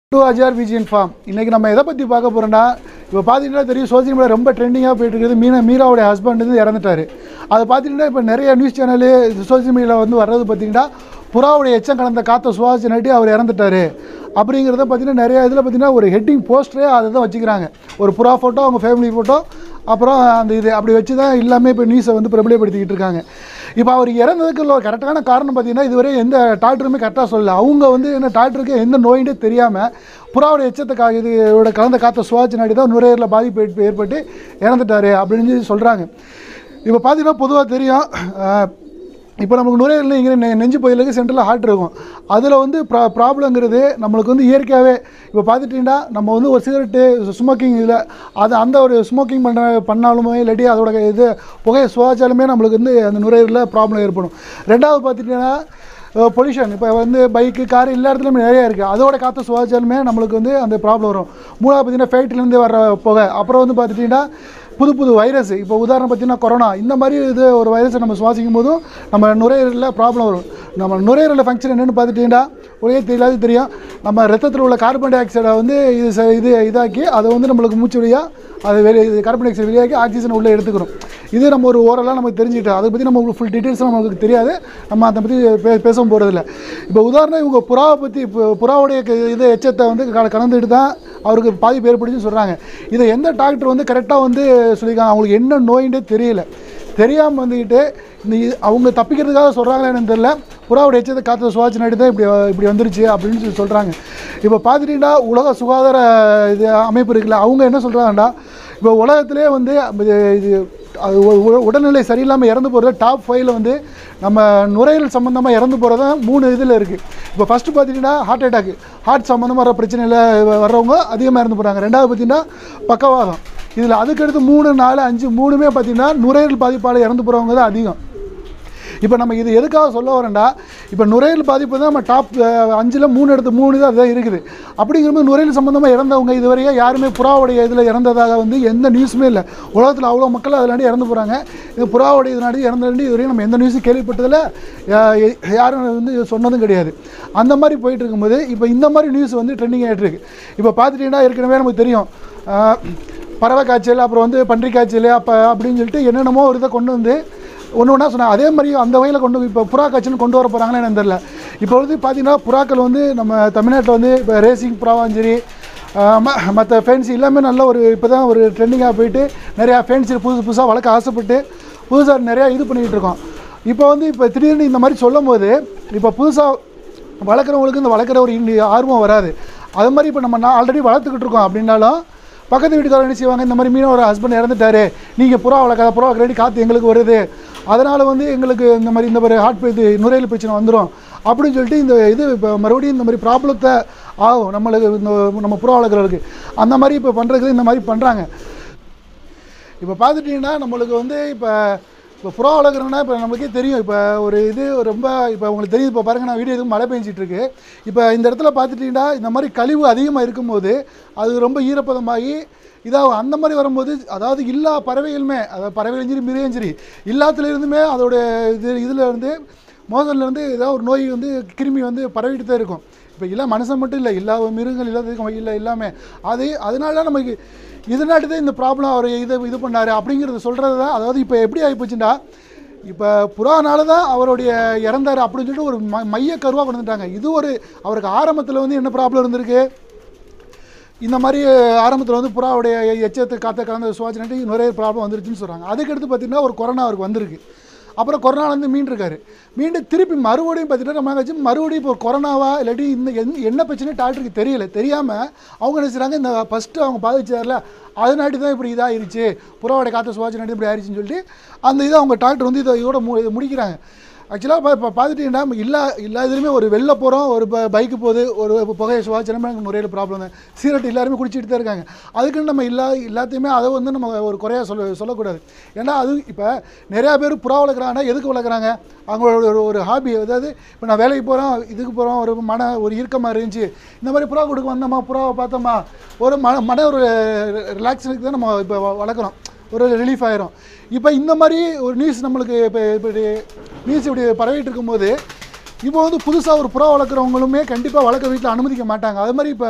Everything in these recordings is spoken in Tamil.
டூ அஜார் விஜயன் ஃபார்ம் இன்றைக்கி நம்ம எதை பற்றி பார்க்க போகிறோம்னா இப்போ பார்த்தீங்கன்னா தெரியும் சோசியல் மீடியா ரொம்ப ட்ரெண்டிங்காக போயிட்டு இருக்குது மீனா மீராவுடைய ஹஸ்பண்ட் வந்து இறந்துட்டாரு அதை பார்த்தீங்கன்னா இப்போ நிறைய நியூஸ் சேனலு சோசியல் மீடியாவில் வந்து வர்றது பார்த்தீங்கன்னா புறாவுடைய எச்சம் கலந்த காற்றை சுவாசி நட்டி அவர் இறந்துட்டாரு அப்படிங்கிறத பார்த்தீங்கன்னா நிறைய இதில் பார்த்தீங்கன்னா ஒரு ஹெட்டிங் போஸ்டரே அதை தான் வச்சுக்கிறாங்க ஒரு புறா ஃபோட்டோ அவங்க ஃபேமிலி ஃபோட்டோ அப்புறம் அந்த இது அப்படி வச்சு தான் எல்லாமே இப்போ நியூஸை வந்து பிரபலியப்படுத்திக்கிட்டு இருக்காங்க இப்போ அவர் இறந்ததுக்கு உள்ள கரெக்டான காரணம் பார்த்தீங்கன்னா இதுவரை எந்த டாக்டருமே கரெக்டாக சொல்லல அவங்க வந்து என்ன டாக்டருக்கு எந்த நோயினே தெரியாமல் புறாவோட எச்சத்தை கா இதோட கலந்த காற்றை சுவாச்சினாடி தான் நுரையீரலில் பாதிப்பு ஏற்ப- ஏற்பட்டு இறந்துட்டாரு அப்படின்னு சொல்லி சொல்கிறாங்க இப்போ பார்த்தீங்கன்னா பொதுவாக தெரியும் அஹ், இப்போ நமக்கு நுரையீரல் இங்கே நெ நெஞ்சு பகுதியிலுக்கு சென்ட்ரலில் ஹார்ட் இருக்கும் அதில் வந்து ப்ரா ப்ராப்ளங்கிறது நம்மளுக்கு வந்து இயற்கையாகவே இப்போ பார்த்துட்டிங்கன்னா நம்ம வந்து ஒரு சிகரெட்டு ஸ்மோக்கிங் இதில் அது அந்த ஒரு ஸ்மோக்கிங் பண்ண பண்ணாலுமே இல்லாட்டி அதோட இது புகையை சுவாச்சாலுமே நம்மளுக்கு வந்து அந்த நுரையீரலில் ப்ராப்ளம் ஏற்படும் ரெண்டாவது பார்த்துட்டிங்கன்னா பொல்யூஷன் இப்போ வந்து பைக்கு கார் எல்லா இடத்துலையுமே நிறையா இருக்குது அதோட காற்று சுவாச்சாலுமே நம்மளுக்கு வந்து அந்த ப்ராப்ளம் வரும் மூணாவது பார்த்தீங்கன்னா ஃபேக்ட்ரிலேருந்து வர புகை அப்புறம் வந்து பார்த்துட்டிங்கன்னா புது புது வைரஸ் இப்போ உதாரணம் பார்த்தீங்கன்னா கொரோனா இந்த மாதிரி இது ஒரு வைரஸை நம்ம சுவாசிக்கும் போதும் நம்ம நுரையீரலில் ப்ராப்ளம் வரும் நம்ம நுரையீரலில் ஃபங்க்ஷன் என்னென்னு பார்த்துட்டிங்கன்னா ஒரே தெரியாது தெரியும் நம்ம ரத்தத்தில் உள்ள கார்பன் டை ஆக்சைடை வந்து இது ச- இது இதாக்கி அதை வந்து நம்மளுக்கு மூச்சு வழியாக அது வெளியே இது கார்பன் டை ஆக்சைடு வெளியாக்கி ஆக்சிஜன் உள்ளே எடுத்துக்கிறோம் இது நம்ம ஒரு ஓரலாக நமக்கு தெரிஞ்சுக்கிட்டோம் அதை பற்றி நம்ம ஃபுல் டீட்டெயில்ஸ் நமக்கு தெரியாது நம்ம அதை பற்றி பே பேசவும் போகிறதில்ல இப்போ உதாரணம் இவங்க புறாவை பற்றி இப்போ புறாவுடைய க- இது எச்சத்தை வந்து கல- கலந்துட்டு தான் அவருக்கு பாதிப்பு ஏற்படுச்சுன்னு சொல்கிறாங்க இதை எந்த டாக்டர் வந்து கரெக்டாக வந்து சொல்லியிருக்காங்க அவங்களுக்கு என்ன நோயின்றே தெரியல தெரியாமல் வந்துக்கிட்டு இந்த இது- அவங்க தப்பிக்கிறதுக்காக சொல்கிறாங்களா என்னன்னு தெரியல புறாவோட எச்சத்தை காற்று சுவாச்சு நடி தான் இப்படி இப்படி வந்துருச்சு அப்படின்னு சொல்லி சொல்கிறாங்க இப்போ பார்த்துட்டீங்கன்னா உலக சுகாதார இது அமைப்பு இருக்குல்ல அவங்க என்ன சொல்கிறாங்கடா இப்போ உலகத்திலே வந்து இது இது அது உ- உ- உடல்நிலை சரியில்லாமல் இறந்து போகிறது டாப் ஃபைவ்ல வந்து நம்ம நுரையீரல் சம்மந்தமாக இறந்து போகிறது மூணு இதில் இருக்குது இப்போ ஃபஸ்ட்டு பார்த்தீங்கன்னா ஹார்ட் அட்டாக் ஹார்ட் சம்மந்தமாக வர பிரச்சனையில் வர்றவங்க அதிகமாக இறந்து போகிறாங்க ரெண்டாவது பார்த்தீங்கன்னா பக்கவாதம் இதில் அதுக்கடுத்து மூணு நாலு அஞ்சு மூணுமே பார்த்தீங்கன்னா நுரையீரல் பாதிப்பால் இறந்து போகிறவங்க தான் அதிகம் இப்போ நம்ம இது எதுக்காக சொல்ல வரேன்டா இப்போ நுரையீரல் பாதிப்பு தான் நம்ம டாப் அஞ்சில் மூணு எடுத்து மூணு தான் அதுதான் இருக்குது அப்படிங்கும்போது நுரையீரல் சம்மந்தமாக இறந்தவங்க இதுவரையும் யாருமே புறாவுடைய இதில் இறந்ததாக வந்து எந்த நியூஸுமே இல்லை உலகத்தில் அவ்வளோ மக்கள் அதிலாண்டி இறந்து போகிறாங்க இது புறாவுடைய இதனாடி இறந்தாண்டி இதுவரையும் நம்ம எந்த நியூஸும் கேள்விப்பட்டதில் யா- ய- யாரும் வந்து சொன்னதும் கிடையாது அந்த மாதிரி போயிட்டு இருக்கும்போது இப்போ இந்த மாதிரி நியூஸ் வந்து ட்ரெண்டிங் ஆகிட்டு இருக்கு இப்போ பார்த்துட்டீங்கன்னா ஏற்கனவே நமக்கு தெரியும் ஆஹ், பறவை காய்ச்சல் அப்புறம் வந்து பன்றி காய்ச்சல் அப்போ அப்படின்னு சொல்லிட்டு என்னென்னமோ ஒரு இதை கொண்டு வந்து ஒன்று ஒன்றா சொன்னாங்க அதே மாதிரி அந்த வகையில் கொண்டு இப்போ புறா காய்ச்சல்னு கொண்டு வர போகிறாங்களே எனக்கு தெரியல இப்போ வந்து பார்த்தீங்கன்னா புறாக்கள் வந்து நம்ம தமிழ்நாட்டில் வந்து இப்போ ரேசிங் புறாவும் சரி மற்ற ஃபேன்சி எல்லாமே நல்ல ஒரு இப்போ தான் ஒரு ட்ரெண்டிங்காக போயிட்டு நிறையா ஃபேன்சி புதுசு புதுசாக வளர்க்க ஆசைப்பட்டு புதுசாக நிறையா இது பண்ணிக்கிட்டு இருக்கோம் இப்போ வந்து இப்போ திடீர்னு இந்த மாதிரி சொல்லும் போது இப்போ புதுசாக வளர்க்குறவங்களுக்கு இந்த வளர்க்குற ஒரு இன்னி- ஆர்வம் வராது அது மாதிரி இப்போ நம்ம நான் ஆல்ரெடி வளர்த்துக்கிட்டு இருக்கோம் அப்படின்னாலும் பக்கத்து வீட்டுக்காரர் என்ன செய்வாங்க இந்த மாதிரி மீனவர் ஹஸ்பண்ட் இறந்துட்டாரு நீங்கள் புறா வளர்க்காத புறா வளர்க்கறடி காற்று எங்களுக்கு வருது அதனால் வந்து எங்களுக்கு இந்த மாதிரி இந்த மாதிரி ஹார்ட் இது நுரையீரல் பிரச்சனை வந்துடும் அப்படின்னு சொல்லிட்டு இந்த இது இப்போ மறுபடியும் இந்த மாதிரி ப்ராப்ளத்தை ஆகும் நம்மளுக்கு இந்த நம்ம புறா வளர்க்குறவங்களுக்கு அந்த மாதிரி இப்போ பண்ணுறதுக்கு இந்த மாதிரி பண்ணுறாங்க இப்போ பார்த்துட்டிங்கன்னா நம்மளுக்கு வந்து இப்போ இப்போ புறா வளர்க்குறோன்னா இப்போ நமக்கே தெரியும் இப்போ ஒரு இது ரொம்ப இப்போ உங்களுக்கு தெரியும் இப்போ பாருங்கள் நான் வீடியோ எதுவும் மழை பெஞ்சிட்டு இருக்கு இப்போ இந்த இடத்துல பார்த்துட்டிங்கன்னா இந்த மாதிரி கழிவு அதிகமாக இருக்கும்போது அது ரொம்ப ஈரப்பதமாகி இதாகும் அந்த மாதிரி வரும்போது அதாவது எல்லா பறவைகளுமே அதாவது பறவைகளும் சரி மிருகம் சரி எல்லாத்துல இருந்துமே அதோட இது இதில் இருந்து மோதல்ல இருந்து ஏதாவது ஒரு நோய் வந்து கிருமி வந்து பரவிட்டு தான் இருக்கும் இப்போ இல்லை மனுஷன் மட்டும் இல்லை எல்லா மிருகங்கள் எல்லாத்துக்கும் இல்லை எல்லாமே அது அதனால நமக்கு இதனாட்டு தான் இந்த ப்ராப்ளம் அவர் இதை இது பண்ணார் அப்படிங்கிறத சொல்கிறது தான் அதாவது இப்போ எப்படி ஆகிப்போச்சுன்னா இப்போ புறானால தான் அவருடைய இறந்தார் அப்படின்னு சொல்லிட்டு ஒரு ம மைய கருவாக கொண்டு வந்துட்டாங்க இது ஒரு அவருக்கு ஆரம்பத்தில் வந்து என்ன ப்ராப்ளம் இருந்திருக்கு இந்த மாதிரி ஆரம்பத்தில் வந்து புறாவுடைய எச்சத்தை காற்ற கலந்த சுவாச்சினாட்டி நிறைய ப்ராப்ளம் வந்துருச்சுன்னு சொல்கிறாங்க அதுக்கடுத்து பார்த்திங்கன்னா ஒரு கொரோனா அவருக்கு வந்திருக்கு அப்புறம் கொரோனாலேருந்து மீண்டு இருக்காரு மீண்டு திருப்பி மறுபடியும் பார்த்திங்கன்னா நம்ம வச்சு மறுபடியும் இப்போ கொரோனாவா இல்லாட்டி இந்த எந்த என்ன பிரச்சனை டாக்டருக்கு தெரியல தெரியாமல் அவங்க என்ன செய்றாங்க இந்த ஃபஸ்ட்டு அவங்க பாதிச்சார்ல அதனாட்டி தான் இப்படி இதாகிருச்சு புறாவோட காற்று சுவாச்சினாட்டி இப்படி ஆயிடுச்சுன்னு சொல்லிட்டு அந்த இதை அவங்க டாக்டர் வந்து இதை இதோட மு இதை முடிக்கிறாங்க ஆக்சுவலாக இப்போ இப்போ பார்த்துட்டீங்கன்னா எல்லா எல்லா இதுலையுமே ஒரு வெளில போகிறோம் ஒரு ப பைக்கு போகுது ஒரு புகையை சுவாச்சனமே எனக்கு நிறைய ப்ராப்ளம் தான் சிகரெட் எல்லாருமே குடிச்சிட்டு தான் இருக்காங்க அதுக்குன்னு நம்ம எல்லா எல்லாத்தையுமே அதை வந்து நம்ம ஒரு குறையாக சொல்ல சொல்லக்கூடாது ஏன்னா அது இப்போ நிறையா பேர் புறா வளர்க்குறாங்கன்னா எதுக்கு வளர்க்குறாங்க அவங்களோட ஒரு ஒரு ஹாபி அதாவது இப்போ நான் வேலைக்கு போகிறோம் இதுக்கு போகிறோம் ஒரு மன ஒரு இறுக்கமாக இருந்துச்சு இந்த மாதிரி புறா கொடுக்க வந்தோமா புறாவை பார்த்தோமா ஒரு மன மன ஒரு ரிலாக்ஸனுக்கு தான் நம்ம இப்போ வ- வளர்க்குறோம் ஒரு ரிலீஃப் ஆயிரும் இப்போ இந்த மாதிரி ஒரு நியூஸ் நம்மளுக்கு இப்போ இப்படி நியூஸ் இப்படி பரவிட்டு இருக்கும்போது இப்போ வந்து புதுசாக ஒரு புறா வளர்க்குறவங்களுமே கண்டிப்பாக வளர்க்க வீட்டில் அனுமதிக்க மாட்டாங்க அது மாதிரி இப்போ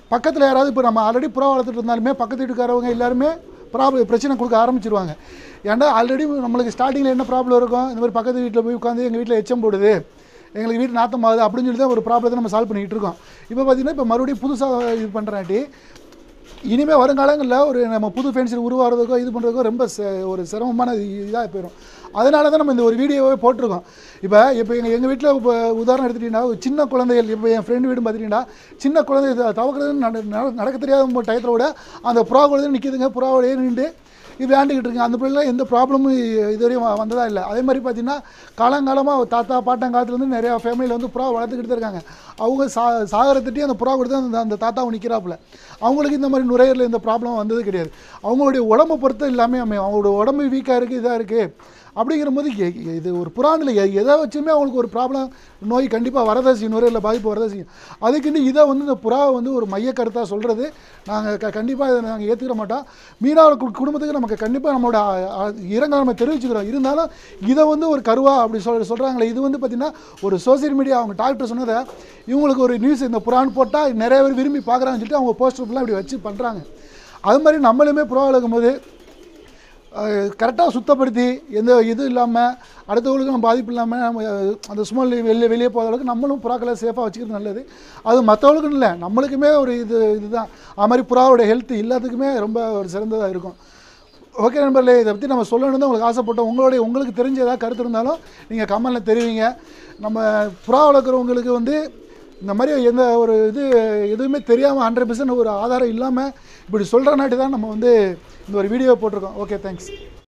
பக்கத்தில் யாராவது இப்போ நம்ம ஆல்ரெடி புறா வளர்த்துட்டு இருந்தாலுமே பக்கத்து வீட்டுக்காரவங்க எல்லாருமே ப்ராப்ளம் பிரச்சனை கொடுக்க ஆரம்பிச்சிருவாங்க ஏன்டா ஆல்ரெடி நம்மளுக்கு ஸ்டார்டிங்கில் என்ன ப்ராப்ளம் இருக்கும் இந்த மாதிரி பக்கத்து வீட்டில் போய் உட்காந்து எங்கள் வீட்டில் எச்சம் போடுது எங்களுக்கு வீட்டு நாத்தம் ஆகுது அப்படின்னு சொல்லி தான் ஒரு ப்ராப்ளத்தை நம்ம சால்வ் பண்ணிகிட்டு இருக்கோம் இப்போ பார்த்தீங்கன்னா இப்போ மறுபடியும் புதுசாக இது பண்ணுறாட்டி இனிமேல் வருங்காலங்களில் ஒரு நம்ம புது ஃபென்சில் உருவாகிறதுக்கோ இது பண்ணுறதுக்கோ ரொம்ப ச- ஒரு சிரமமான இதாக போயிடும் அதனால தான் நம்ம இந்த ஒரு வீடியோவே போட்டிருக்கோம் இப்போ இப்போ எங்கள் எங்கள் வீட்டில் இப்போ உதாரணம் எடுத்துட்டிங்கன்னா ஒரு சின்ன குழந்தைகள் இப்போ என் ஃப்ரெண்டு வீடு பார்த்துட்டிங்கன்னா சின்ன குழந்தை த- தவக்கிறது நட- நட- நடக்க தெரியாத டயத்தில் விட அந்த புறா குழந்தை நிற்கிதுங்க புறாவோடய நின்று இது விளையாண்டுக்கிட்டு இருக்குங்க அந்த பிள்ளைலாம் எந்த ப்ராப்ளமும் இதுவரையும் வ- வந்ததா இல்லை அதே மாதிரி பார்த்தீங்கன்னா காலங்காலமாக தாத்தா பாட்டங்காலத்துலேருந்து நிறையா ஃபேமிலியில் வந்து புறா வளர்த்துக்கிட்டு தான் இருக்காங்க அவங்க சா சாகரத்திட்டே அந்த புறா கொடுத்து அந்த அந்த தாத்தாவும் நிற்கிறாப்புல அவங்களுக்கு இந்த மாதிரி நுரையீரலில் இந்த ப்ராப்ளம் வந்தது கிடையாது அவங்களுடைய உடம்பை பொறுத்து எல்லாமே அமையும் அவங்களோட உடம்பு வீக்காக இருக்குது இதாக இருக்குது அப்படிங்கிற போது எ- எ- இது ஒரு புறாணில் எ- எதை வச்சுமே அவங்களுக்கு ஒரு ப்ராப்ளம் நோய் கண்டிப்பாக வரதான் செய்யும் நுரையீரலில் பாதிப்பு வரதான் செய்யும் அதுக்குன்னு இதை வந்து இந்த புறாவை வந்து ஒரு மைய கருத்தாக சொல்கிறது நாங்கள் க கண்டிப்பாக இதை நாங்கள் ஏற்றுக்கிற மாட்டோம் மீனவ கு- குடும்பத்துக்கு நமக்கு கண்டிப்பாக நம்மளோட அ- அ- இரங்கல் நம்ம தெரிவிச்சுக்கிறோம் இருந்தாலும் இதை வந்து ஒரு கருவா அப்படி சொல் சொல்கிறாங்களே இது வந்து பார்த்திங்கன்னா ஒரு சோசியல் மீடியா அவங்க டாக்டர் சொன்னதை இவங்களுக்கு ஒரு நியூஸ் இந்த புறான்னு போட்டால் நிறைய பேர் விரும்பி பார்க்குறாங்கன்னு சொல்லிட்டு அவங்க போஸ்டர்லாம் இப்படி வச்சு பண்ணுறாங்க அது மாதிரி நம்மளுமே புறாவில் இருக்கும்போது கரெக்டாக சுத்தப்படுத்தி எந்த இது இல்லாமல் அடுத்தவங்களுக்கு நம்ம பாதிப்பு இல்லாமல் நம்ம அஹ், அந்த ஸ்மெல் வெளியே வெளியே போகிற அளவுக்கு நம்மளும் புறாக்களை சேஃபாக வச்சுக்கிறது நல்லது அது மற்றவங்களுக்கும் இல்லை நம்மளுக்குமே ஒரு இது இதுதான் அது மாதிரி புறாவோட ஹெல்த் எல்லாத்துக்குமே ரொம்ப ஒரு சிறந்ததாக இருக்கும் ஓகே நண்பர்களே இதை பற்றி நம்ம சொல்லணும்னு தான் உங்களுக்கு ஆசைப்பட்டோம் உங்களுடைய உங்களுக்கு தெரிஞ்ச ஏதாவது கருத்து இருந்தாலும் நீங்கள் கமெண்டில் தெரிவிங்க நம்ம புறா வளர்க்குறவங்களுக்கு வந்து இந்த மாதிரி எந்த ஒரு இது எதுவுமே தெரியாமல் ஹண்ட்ரட் ஒரு ஆதாரம் இல்லாமல் இப்படி சொல்கிறனாட்டி தான் நம்ம வந்து இந்த ஒரு வீடியோ போட்டிருக்கோம் ஓகே தேங்க்ஸ்